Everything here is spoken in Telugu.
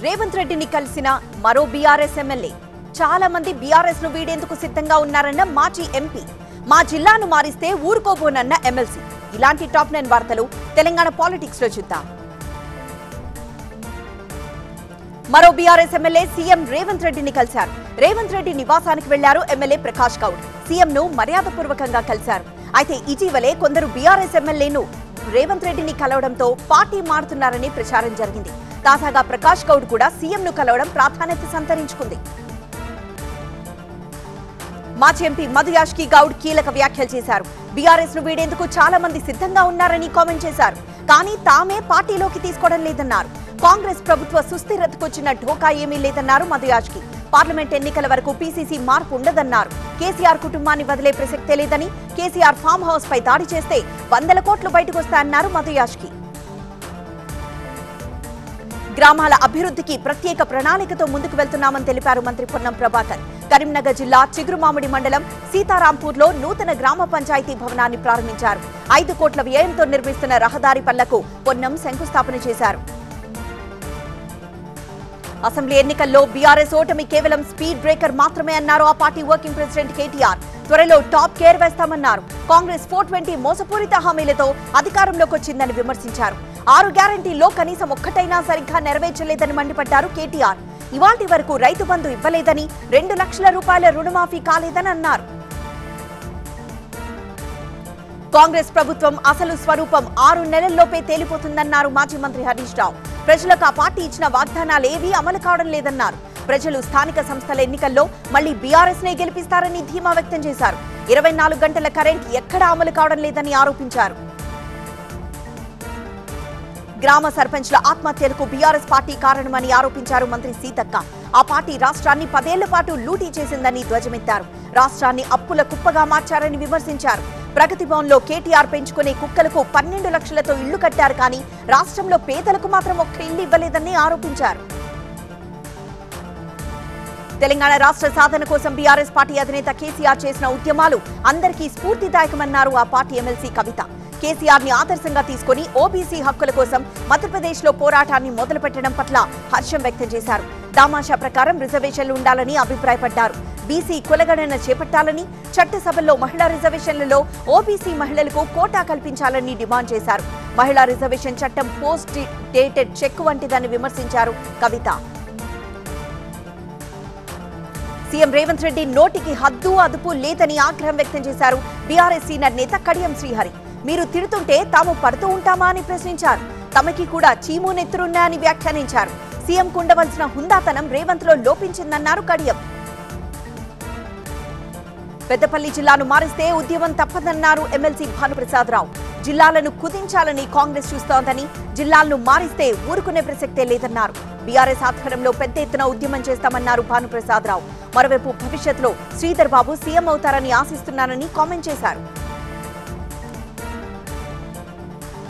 రేవంత్ రెడ్డిని కలిసిన మరో బీఆర్ఎస్ ఎమ్మెల్యే చాలా మంది బీఆర్ఎస్ ను వీడేందుకు సిద్ధంగా ఉన్నారన్న మాజీ ఎంపీ మా జిల్లాను మారిస్తే ఊరుకోబోనన్న ఎమ్మెల్సీ ఇలాంటి టాప్ నైన్ వార్తలు తెలంగాణ పాలిటిక్స్ లో చూద్దాం మరో బీఆర్ఎస్ ఎమ్మెల్యే సీఎం రేవంత్ రెడ్డిని కలిశారు రేవంత్ రెడ్డి నివాసానికి వెళ్లారు ఎమ్మెల్యే ప్రకాష్ గౌడ్ సీఎం ను మర్యాదపూర్వకంగా కలిశారు అయితే ఇటీవలే కొందరు బీఆర్ఎస్ ఎమ్మెల్యేను రేవంత్ రెడ్డిని కలవడంతో పార్టీ మారుతున్నారని ప్రచారం జరిగింది తాజాగా ప్రకాష్ గౌడ్ కూడా సీఎం ను కలవడం ప్రాధాన్యత సంతరించుకుంది మాజీ ఎంపీ మధు యాష్కి గౌడ్ కీలక వ్యాఖ్యలు చేశారు బీఆర్ఎస్ ను వీడేందుకు చాలా మంది సిద్ధంగా ఉన్నారని కామెంట్ చేశారు కానీ తామే పార్టీలోకి తీసుకోవడం లేదన్నారు కాంగ్రెస్ ప్రభుత్వ సుస్థిరతకొచ్చిన ఢోకా ఏమీ లేదన్నారు మధు యాష్కి పార్లమెంట్ ఎన్నికల వరకు పీసీసీ మార్పు ఉండదన్నారు కేసీఆర్ కుటుంబాన్ని వదిలే ప్రసక్తే లేదని కేసీఆర్ ఫామ్ హౌస్ పై దాడి చేస్తే వందల కోట్లు బయటకు వస్తాయన్నారు మధు యాష్కి గ్రామాల అభివృద్ధికి ప్రత్యేక ప్రణాళికతో ముందుకు వెళ్తున్నామని తెలిపారు మంత్రి పొన్నం ప్రభాకర్ కరీంనగర్ జిల్లా చిగురుమామిడి మండలం సీతారాంపూర్లో నూతన గ్రామ పంచాయతీ భవనాన్ని ప్రారంభించారు ఐదు కోట్ల వ్యయంతో నిర్మిస్తున్న రహదారి పనులకు పొన్నం శంకుస్థాపన చేశారు అసెంబ్లీ ఎన్నికల్లో బీఆర్ఎస్ ఓటమి కేవలం స్పీడ్ బ్రేకర్ మాత్రమే అన్నారు ఆ పార్టీ వర్కింగ్ ప్రెసిడెంట్ కేటీఆర్ త్వరలో టాప్ కేర్ వేస్తామన్నారు కాంగ్రెస్ ఫోర్ ట్వంటీ మోసపూరిత హామీలతో అధికారంలోకి వచ్చిందని విమర్శించారు ఆరు గ్యారంటీల్లో కనీసం ఒక్కటైనా సరిగ్గా నెరవేర్చలేదని మండిపడ్డారు కేటీఆర్ ఇవాటి వరకు రైతు బంధు ఇవ్వలేదని రెండు లక్షల రూపాయల రుణమాఫీ కాలేదని అన్నారు కాంగ్రెస్ ప్రభుత్వం అసలు స్వరూపం ఆరు నెలల్లోపే తేలిపోతుందన్నారు మాజీ మంత్రి హరీష్ రావు ప్రజలకు ఆ పార్టీ ఇచ్చిన వాగ్దానాలు ఏవీ అమలు కావడం లేదన్నారు ప్రజలు స్థానిక సంస్థల ఎన్నికల్లో మళ్లీ బీఆర్ఎస్ నే గెలిపిస్తారని ధీమా వ్యక్తం చేశారు ఇరవై నాలుగు గంటల కరెంట్ ఎక్కడా అమలు కావడం లేదని ఆరోపించారు గ్రామ సర్పంచ్ల ఆత్మహత్యలకు బీఆర్ఎస్ పార్టీ కారణమని ఆరోపించారు మంత్రి సీతక్క ఆ పార్టీ రాష్ట్రాన్ని పదేళ్ల పాటు లూటీ చేసిందని ధ్వజమెత్తారు రాష్ట్రాన్ని అప్పుల కుప్పగా మార్చారని విమర్శించారు ప్రగతి భవన్లో కేటీఆర్ పెంచుకునే కుక్కలకు పన్నెండు లక్షలతో ఇళ్లు కట్టారు కానీ రాష్ట్రంలో పేదలకు మాత్రం ఒక్క ఇల్లు ఇవ్వలేదని ఆరోపించారు తెలంగాణ రాష్ట్ర సాధన కోసం బీఆర్ఎస్ పార్టీ అధినేత కేసీఆర్ చేసిన ఉద్యమాలు అందరికీ స్ఫూర్తిదాయకమన్నారు ఆ పార్టీ ఎమ్మెల్సీ కవిత కేసీఆర్ ని ఆదర్శంగా తీసుకుని ఓబీసీ హక్కుల కోసం మధ్యప్రదేశ్ లో పోరాటాన్ని మొదలుపెట్టడం పట్ల హర్షం వ్యక్తం చేశారు దామాషా ప్రకారం రిజర్వేషన్లు ఉండాలని అభిప్రాయపడ్డారు బీసీ కులగణన చేపట్టాలని చట్టసభల్లో మహిళా రిజర్వేషన్లలో ఓబీసీ మహిళలకు కోటా కల్పించాలని డిమాండ్ చేశారు మహిళా రిజర్వేషన్ చట్టం పోస్ట్ డేటెడ్ చెక్ వంటిదని విమర్శించారు కవిత సీఎం రేవంత్ రెడ్డి నోటికి హద్దు అదుపు లేదని ఆగ్రహం వ్యక్తం చేశారు బీఆర్ఎస్ సీనియర్ నేత కడియం శ్రీహరి మీరు తిడుతుంటే తాము పడుతూ ఉంటామా అని ప్రశ్నించారు తమకి కూడా చీము నెత్తురున్నాయని వ్యాఖ్యానించారు సీఎం కుండవలసిన హుందాతనం రేవంత్ లో లోపించిందన్నారు కడియం పెద్దపల్లి జిల్లాను మారిస్తే ఉద్యమం తప్పదన్నారు ఎమ్మెల్సీ భానుప్రసాద్ రావు జిల్లాలను కుదించాలని కాంగ్రెస్ చూస్తోందని జిల్లాలను మారిస్తే ఊరుకునే ప్రసక్తే లేదన్నారు బీఆర్ఎస్ ఆధ్వర్యంలో పెద్ద ఎత్తున ఉద్యమం చేస్తామన్నారు భానుప్రసాద్ రావు మరోవైపు భవిష్యత్తులో శ్రీధర్ బాబు సీఎం అవుతారని ఆశిస్తున్నారని కామెంట్ చేశారు